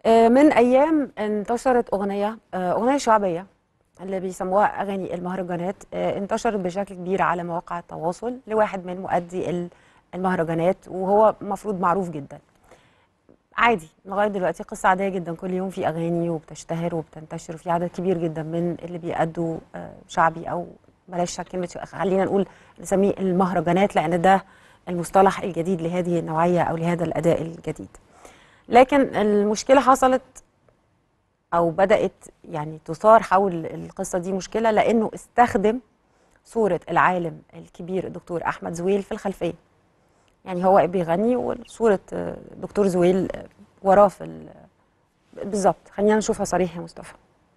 آه، من ايام انتشرت اغنيه آه، اغنيه شعبيه اللي بيسموها اغاني المهرجانات آه، انتشرت بشكل كبير على مواقع التواصل لواحد من مؤدي ال- المهرجانات وهو مفروض معروف جدا عادي لغايه دلوقتي قصه عاديه جدا كل يوم في اغاني وبتشتهر وبتنتشر وفي عدد كبير جدا من اللي بيأدوا آه، شعبي او بلاش كلمه شع- خلينا نقول نسميه المهرجانات لان ده المصطلح الجديد لهذه النوعيه او لهذا الاداء الجديد لكن المشكله حصلت او بدات يعني تثار حول القصه دي مشكله لانه استخدم صوره العالم الكبير الدكتور احمد زويل في الخلفيه يعني هو بيغني وصوره آه، دكتور زويل آه، وراه في ال- بالظبط خلينا نشوفها صريح يا مصطفى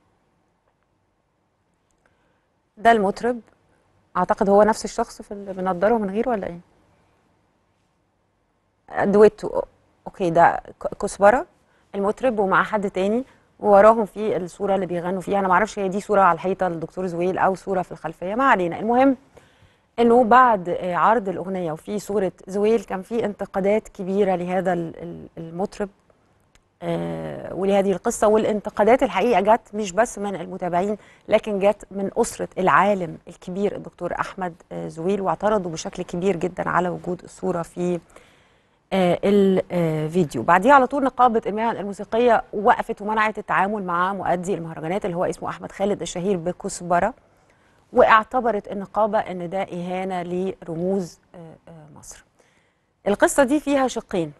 ده المطرب اعتقد هو نفس الشخص في ال- بنضاره من غيره ولا ايه دويتو اوكي ده ك- كزبره المطرب ومع حد تاني ووراهم في الصوره اللي بيغنوا فيها انا ما اعرفش هي دي صوره على الحيطه للدكتور زويل او صوره في الخلفيه ما علينا المهم انه بعد آه، عرض الاغنيه وفي صوره زويل كان في انتقادات كبيره لهذا ال- ال- المطرب آه، ولهذه القصه والانتقادات الحقيقه جت مش بس من المتابعين لكن جت من اسره العالم الكبير الدكتور احمد آه، زويل واعترضوا بشكل كبير جدا على وجود الصوره في آه، الفيديو بعديها على طول نقابه المهن الموسيقيه وقفت ومنعت التعامل مع مؤدي المهرجانات اللي هو اسمه احمد خالد الشهير بكزبره واعتبرت النقابه ان ده اهانه لرموز آه، آه، مصر القصه دي فيها شقين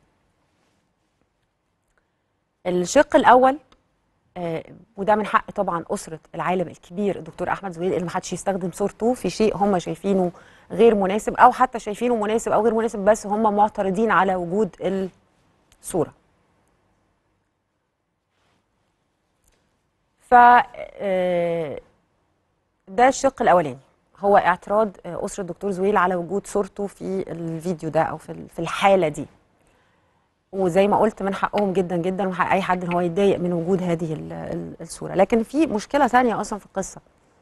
الشق الاول آه، وده من حق طبعا اسره العالم الكبير الدكتور احمد زويل اللي ما حدش يستخدم صورته في شيء هم شايفينه غير مناسب او حتى شايفينه مناسب او غير مناسب بس هم معترضين على وجود الصوره ف آه، ده الشق الاولاني هو اعتراض آه، اسره الدكتور زويل على وجود صورته في الفيديو ده او في ال- في الحاله دي وزي ما قلت من حقهم جدا جدا ومن حق اي حد ان هو يتضايق من وجود هذه ال- ال- الصوره لكن في مشكله ثانيه اصلا في القصه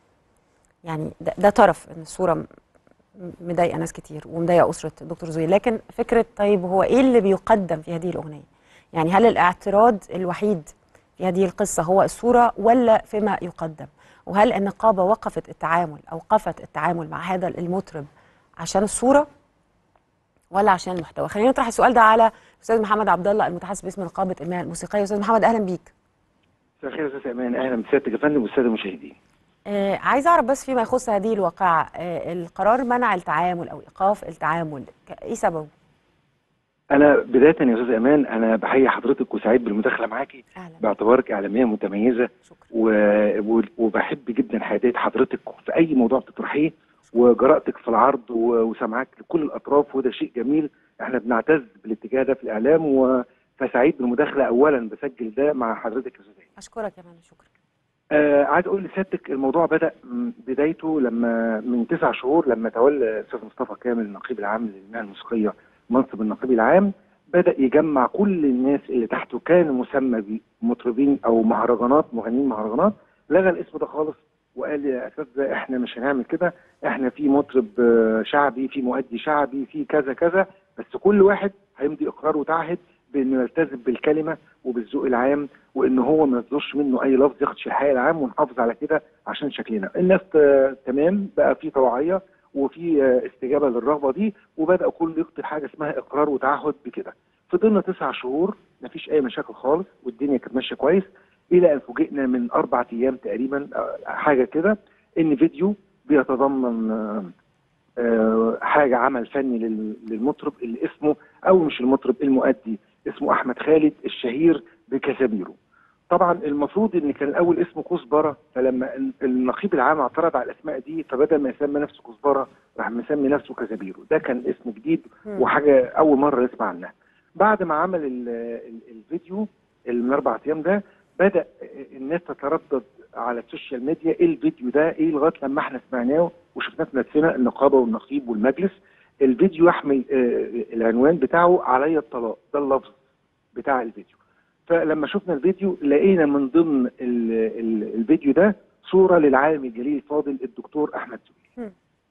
يعني ده, ده طرف ان الصوره م- مضايقه ناس كتير ومضايقه اسره الدكتور زويل لكن فكره طيب هو ايه اللي بيقدم في هذه الاغنيه يعني هل الاعتراض الوحيد في هذه القصه هو الصوره ولا فيما يقدم وهل النقابه وقفت التعامل اوقفت التعامل مع هذا المطرب عشان الصوره ولا عشان المحتوى خلينا نطرح السؤال ده على استاذ محمد عبد الله المتحدث باسم نقابه المهن الموسيقيه استاذ محمد اهلا بيك مساء الخير يا استاذ امان اهلا بسيادتك يا فندم والساده المشاهدين آه عايز اعرف بس فيما يخص هذه الواقعه آه القرار منع التعامل او ايقاف التعامل ك- ايه سببه انا بدايه يا استاذ امان انا بحيي حضرتك وسعيد بالمداخله معاكي اهلا باعتبارك اعلاميه متميزه شكرا و... و... وبحب جدا حياديه حضرتك في اي موضوع بتطرحيه وجرأتك في العرض و... وسمعك لكل الاطراف وده شيء جميل احنا بنعتز بالاتجاه ده في الاعلام و... فسعيد بالمداخله اولا بسجل ده مع حضرتك يا استاذ أمان. اشكرك يا فندم شكرا آه عايز اقول لسيادتك الموضوع بدا م- بدايته لما من تسع شهور لما تولى الاستاذ مصطفى كامل النقيب العام للمهن الموسيقيه منصب النقيب العام بدا يجمع كل الناس اللي تحته كان مسمى بمطربين او مهرجانات مغنيين مهرجانات لغى الاسم ده خالص وقال يا اساتذه احنا مش هنعمل كده احنا في مطرب آه، شعبي في مؤدي شعبي في كذا كذا بس كل واحد هيمضي اقرار وتعهد بانه يلتزم بالكلمه وبالذوق العام وان هو ما يصدرش منه اي لفظ يخدش الحي العام ونحافظ على كده عشان شكلنا الناس ت- تمام بقى في توعيه وفي آه، استجابه للرغبه دي وبدا كل يكتب حاجه اسمها اقرار وتعهد بكده فضلنا تسع شهور مفيش اي مشاكل خالص والدنيا كانت ماشيه كويس الى ان فوجئنا من اربع ايام تقريبا آه، حاجه كده ان فيديو بيتضمن آه، آه، حاجه عمل فني لل- للمطرب اللي اسمه او مش المطرب المؤدي اسمه احمد خالد الشهير بكسابيرو طبعا المفروض ان كان الاول اسمه كزبره فلما ال- النقيب العام اعترض على الاسماء دي فبدل ما يسمي نفسه كزبره راح مسمي نفسه كزابيرو ده كان اسم جديد مم. وحاجه اول مره نسمع عنها بعد ما عمل ال ال الفيديو اللي من اربع ايام ده بدا الناس تتردد على السوشيال ميديا ايه الفيديو ده ايه لغايه لما احنا سمعناه وشفناه في نفسنا النقابه والنقيب والمجلس الفيديو يحمل آه، العنوان بتاعه علي الطلاق ده اللفظ بتاع الفيديو فلما شفنا الفيديو لقينا من ضمن ال ال الفيديو ده صوره للعالم الجليل الفاضل الدكتور احمد زويل مم.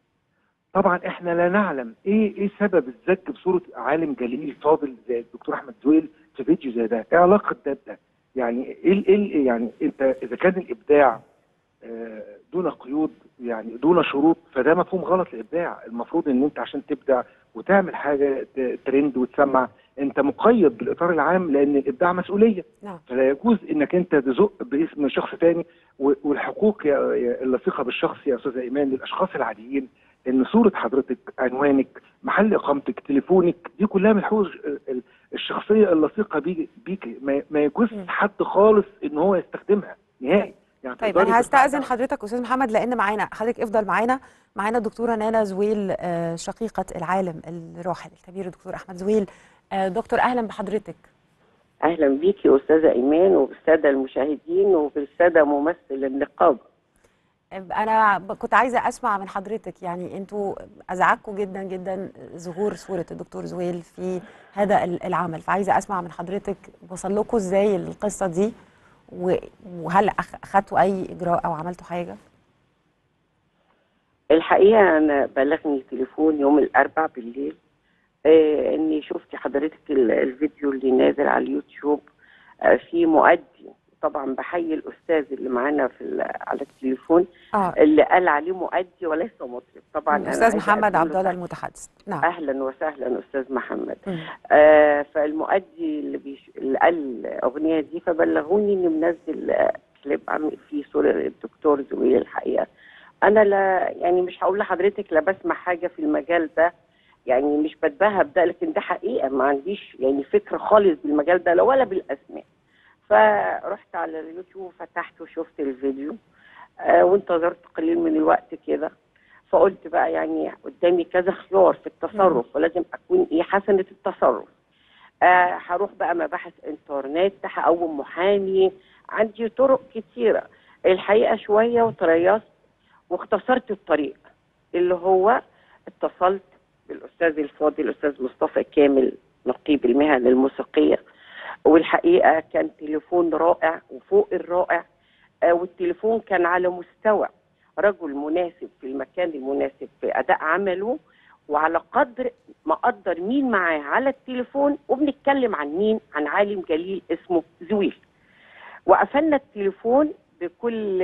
طبعا احنا لا نعلم ايه ايه سبب الزج بصوره عالم جليل فاضل زي الدكتور احمد زويل في فيديو زي ده ايه علاقه ده بده يعني ايه ال- ايه ال- يعني انت اذا كان الابداع آه، دون قيود يعني دون شروط فده مفهوم غلط الابداع المفروض ان انت عشان تبدع وتعمل حاجه ت- ترند وتسمع انت مقيد بالاطار العام لان الابداع مسؤوليه نعم فلا يجوز انك انت تزق باسم شخص تاني و- والحقوق يا- يا- اللصيقه بالشخص يا استاذ ايمان للاشخاص العاديين ان صوره حضرتك عنوانك محل اقامتك تليفونك دي كلها من الحقوق ال- ال- الشخصيه اللصيقه بيك بيك ما- ما يجوز مم. حد خالص ان هو يستخدمها نهائي يعني طيب تقدري انا هستاذن تسمعي- حضرتك استاذ محمد لان معانا حضرتك افضل معانا معانا الدكتوره نانا زويل آه، شقيقه العالم الراحل الكبير الدكتور احمد زويل آه، دكتور اهلا بحضرتك اهلا بيكي يا استاذه ايمان وبالساده المشاهدين وبالساده ممثل النقابه انا ب- كنت عايزه اسمع من حضرتك يعني انتوا ازعجكم جدا جدا ظهور صوره الدكتور زويل في هذا ال- العمل فعايزه اسمع من حضرتك وصل لكم ازاي القصه دي و- وهل أخ- اخدتوا اي اجراء او عملتوا حاجه الحقيقه انا بلغني تليفون يوم الاربع بالليل آه اني شفت حضرتك ال- الفيديو اللي نازل على اليوتيوب آه في مؤدي طبعا بحيي الاستاذ اللي معانا في ال- على التليفون اه اللي قال عليه مؤدي وليس مطرب طبعا أنا الاستاذ عايزة محمد أقدم له عبد الله تحية. المتحدث نعم اهلا وسهلا استاذ محمد مم. آه فالمؤدي اللي, بيش... اللي قال الاغنيه دي فبلغوني اني منزل آه، كليب عم فيه صوره الدكتور زويل الحقيقه انا لا يعني مش هقول لحضرتك لا بسمع حاجه في المجال ده يعني مش بتباهى بده لكن ده حقيقه ما عنديش يعني فكره خالص بالمجال ده لا ولا بالاسماء فرحت على اليوتيوب فتحت وشفت الفيديو آه وانتظرت قليل من الوقت كده فقلت بقى يعني قدامي كذا خيار في التصرف ولازم اكون ايه حسنه التصرف آه هروح بقى مباحث انترنت هقوم محامي عندي طرق كتيره الحقيقه شويه وتريثت واختصرت الطريق اللي هو اتصلت بالاستاذ الفاضل الاستاذ مصطفى كامل نقيب المهن الموسيقيه والحقيقه كان تليفون رائع وفوق الرائع آه والتليفون كان على مستوى رجل مناسب في المكان المناسب في اداء عمله وعلى قدر ما قدر مين معاه على التليفون وبنتكلم عن مين عن عالم جليل اسمه زويل وقفلنا التليفون بكل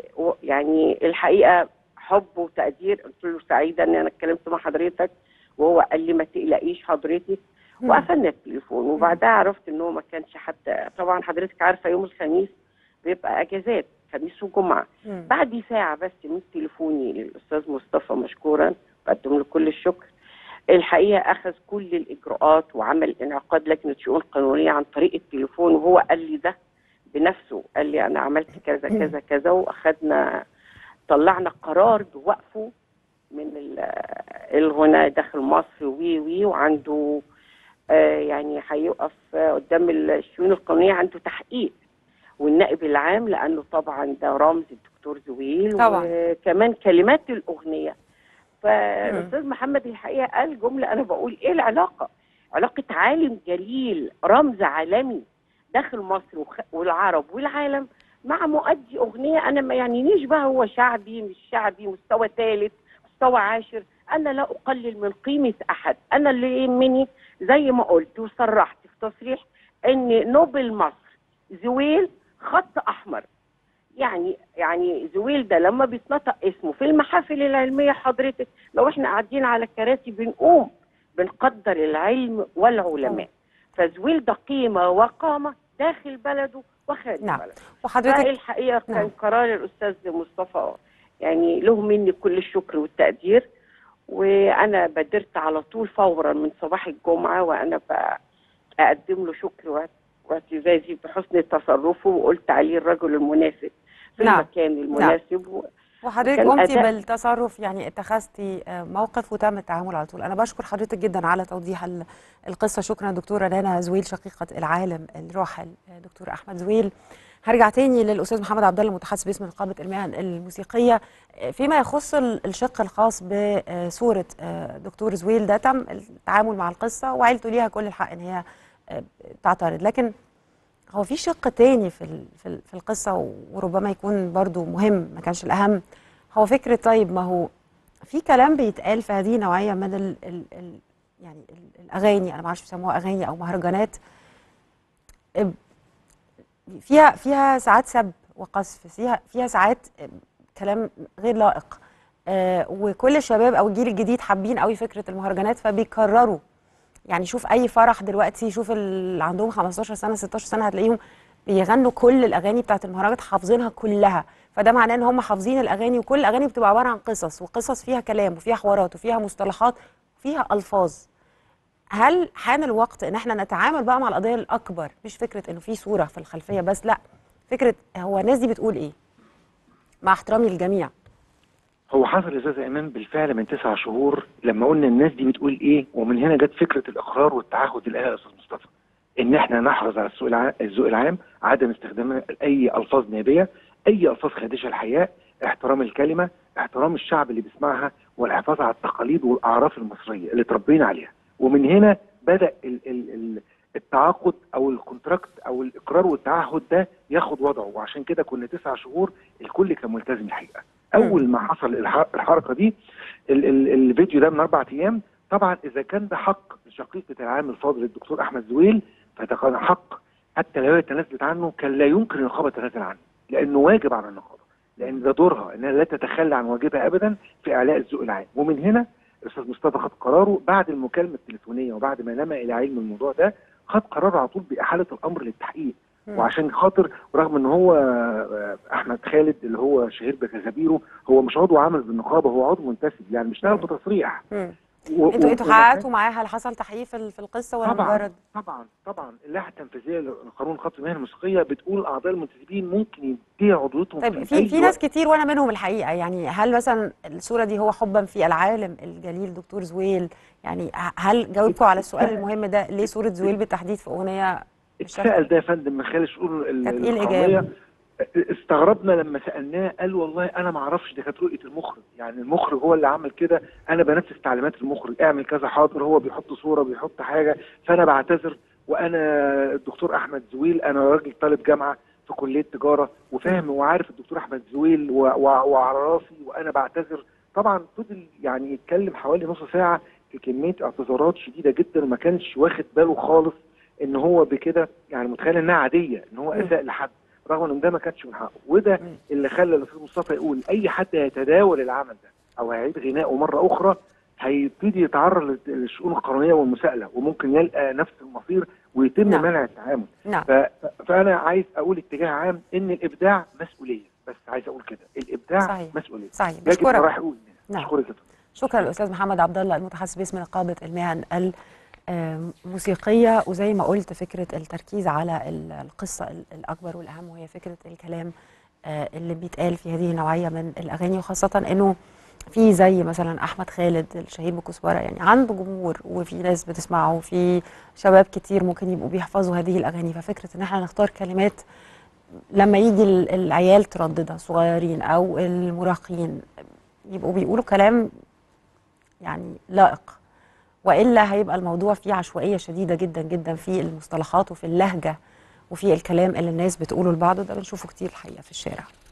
يعني الحقيقه حب وتقدير قلت له سعيده ان انا اتكلمت مع حضرتك وهو قال لي ما تقلقيش حضرتك مم. وقفلنا التليفون وبعدها عرفت ان هو ما كانش حتى طبعا حضرتك عارفه يوم الخميس بيبقى اجازات خميس وجمعه مم. بعد ساعة بس من تليفوني للأستاذ مصطفى مشكورا بقدم له كل الشكر الحقيقة أخذ كل الإجراءات وعمل انعقاد لجنة شؤون قانونية عن طريق التليفون وهو قال لي ده بنفسه قال لي أنا عملت كذا كذا كذا وأخذنا طلعنا قرار بوقفه من ال- الغناء داخل مصر وي وي وعنده آه، يعني هيقف آه، قدام الشؤون القانونية عنده تحقيق والنائب العام لانه طبعا ده رمز الدكتور زويل طبعاً. وكمان كلمات الاغنيه فالاستاذ محمد الحقيقه قال جمله انا بقول ايه العلاقه؟ علاقه عالم جليل رمز عالمي داخل مصر وخ- والعرب والعالم مع مؤدي اغنيه انا ما يعنينيش بقى هو شعبي مش شعبي مستوى ثالث مستوى عاشر انا لا اقلل من قيمه احد انا اللي يهمني زي ما قلت وصرحت في تصريح ان نوبل مصر زويل خط احمر يعني يعني زويل ده لما بيتنطق اسمه في المحافل العلميه حضرتك لو احنا قاعدين على كراسي بنقوم بنقدر العلم والعلماء فزويل ده قيمه وقامه داخل بلده وخارج نعم. بلده وحضرتك الحقيقه كان نعم. قرار الاستاذ مصطفى يعني له مني كل الشكر والتقدير وانا بادرت على طول فورا من صباح الجمعه وانا بقدم له شكر واعت- واعتزازي بحسن تصرفه وقلت عليه الرجل المناسب في نعم. المكان المناسب و... وحضرتك وكان قمتي أداء- بالتصرف يعني اتخذتي آه، موقف وتم التعامل على طول انا بشكر حضرتك جدا على توضيح ال- القصه شكرا دكتوره رنا زويل شقيقه العالم الراحل آه، دكتور احمد زويل هرجع تاني للاستاذ محمد عبد الله المتحدث باسم نقابه المهن الموسيقيه آه، فيما يخص ال- الشق الخاص بصوره آه، دكتور زويل ده تم التعامل مع القصه وعيلته ليها كل الحق ان هي آه، تعترض لكن هو في شق تاني في ال- في ال- في القصه وربما يكون برضو مهم ما كانش الاهم هو فكره طيب ما هو في كلام بيتقال في هذه النوعيه من ال ال ال يعني ال الاغاني انا ما اعرفش بيسموها اغاني او مهرجانات فيها فيها ساعات سب وقذف فيها فيها ساعات كلام غير لائق آه، وكل الشباب او الجيل الجديد حابين قوي فكره المهرجانات فبيكرروا يعني شوف اي فرح دلوقتي شوف اللي عندهم 15 سنه 16 سنه هتلاقيهم بيغنوا كل الاغاني بتاعت المهرجانات حافظينها كلها فده معناه ان هم حافظين الاغاني وكل الاغاني بتبقى عباره عن قصص وقصص فيها كلام وفيها حوارات وفيها مصطلحات وفيها الفاظ هل حان الوقت ان احنا نتعامل بقى مع القضيه الاكبر مش فكره انه في صوره في الخلفيه بس لا فكره هو الناس دي بتقول ايه مع احترامي للجميع هو حصل يا استاذ ايمان بالفعل من تسع شهور لما قلنا الناس دي بتقول ايه ومن هنا جت فكره الاقرار والتعهد اللي قالها يا استاذ مصطفى ان احنا نحرص على السوق العام الذوق العام عدم استخدام اي الفاظ نابيه اي الفاظ خادشه الحياء احترام الكلمه احترام الشعب اللي بيسمعها والحفاظ على التقاليد والاعراف المصريه اللي اتربينا عليها ومن هنا بدا ال ال ال التعاقد او الكونتراكت او الاقرار والتعهد ده ياخد وضعه وعشان كده كنا تسع شهور الكل كان ملتزم الحقيقه اول ما حصل الح- الحركه دي ال ال الفيديو ده من اربع ايام طبعا اذا كان ده حق لشقيقه العام الفاضل الدكتور احمد زويل فده كان حق حتى لو هي تنازلت عنه كان لا يمكن النقابه تنازل عنه لانه واجب على النقابه لان ده دورها انها لا تتخلى عن واجبها ابدا في اعلاء الذوق العام ومن هنا الاستاذ مصطفى خد قراره بعد المكالمه التليفونيه وبعد ما نما الى علم الموضوع ده خد قرار على طول باحاله الامر للتحقيق مم. وعشان خاطر رغم ان هو آه، احمد خالد اللي هو شهير بكذابيره هو مش عضو عامل بالنقابه هو عضو منتسب يعني بيشتغل مم. بتصريح مم. و- انتوا و- انتوا وده حققتوا معاها هل حصل تحقيق في ال- في القصه ولا طبعا مجرد طبعا طبعا اللائحه التنفيذيه لقانون خط المهن الموسيقيه بتقول اعضاء المنتسبين ممكن يديها عضويتهم طيب في أي في ناس وقت. كتير وانا منهم الحقيقه يعني هل مثلا الصوره دي هو حبا في العالم الجليل دكتور زويل يعني ه- هل جاوبتوا على السؤال المهم ده ليه صوره زويل بالتحديد في اغنيه بالشكل اتسال ده يا فندم من خلال الشؤون ال- كانت ايه القوميه الاجابه؟ استغربنا لما سالناه قال والله انا ما اعرفش دي كانت رؤيه المخرج يعني المخرج هو اللي عمل كده انا بنفذ تعليمات المخرج اعمل كذا حاضر هو بيحط صوره بيحط حاجه فانا بعتذر وانا الدكتور احمد زويل انا راجل طالب جامعه في كليه تجاره وفاهم وعارف الدكتور احمد زويل و- و- وعلى راسي وانا بعتذر طبعا فضل يعني يتكلم حوالي نص ساعه في كميه اعتذارات شديده جدا وما كانش واخد باله خالص ان هو بكده يعني متخيل انها عاديه ان هو مم. اساء لحد رغم ان ده ما كانش من حقه وده مم. اللي خلى الاستاذ مصطفى يقول اي حد هيتداول العمل ده او هيعيد غنائه مره اخرى هيبتدي يتعرض لل- للشؤون القانونيه والمساءله وممكن يلقى نفس المصير ويتم نعم. منع التعامل نعم ف... فانا عايز اقول اتجاه عام ان الابداع مسؤوليه بس عايز اقول كده الابداع صحيح. مسؤوليه صحيح ده كده بشكرك راح اقول نعم. اشكرك يا فندم. شكرا الاستاذ محمد عبد الله المتحدث باسم نقابه المهن الموسيقيه وزي ما قلت فكره التركيز على ال- القصه ال- الاكبر والاهم وهي فكره الكلام آه، اللي بيتقال في هذه النوعيه من الاغاني وخاصه انه في زي مثلا احمد خالد الشهير بكزبره يعني عنده جمهور وفي ناس بتسمعه وفي شباب كتير ممكن يبقوا بيحفظوا هذه الاغاني ففكره ان احنا نختار كلمات لما يجي ال- العيال ترددها صغيرين او المراهقين يبقوا بيقولوا كلام يعني لائق والا هيبقى الموضوع فيه عشوائيه شديده جدا جدا في المصطلحات وفي اللهجه وفي الكلام اللي الناس بتقوله لبعض وده بنشوفه كتير الحقيقه في الشارع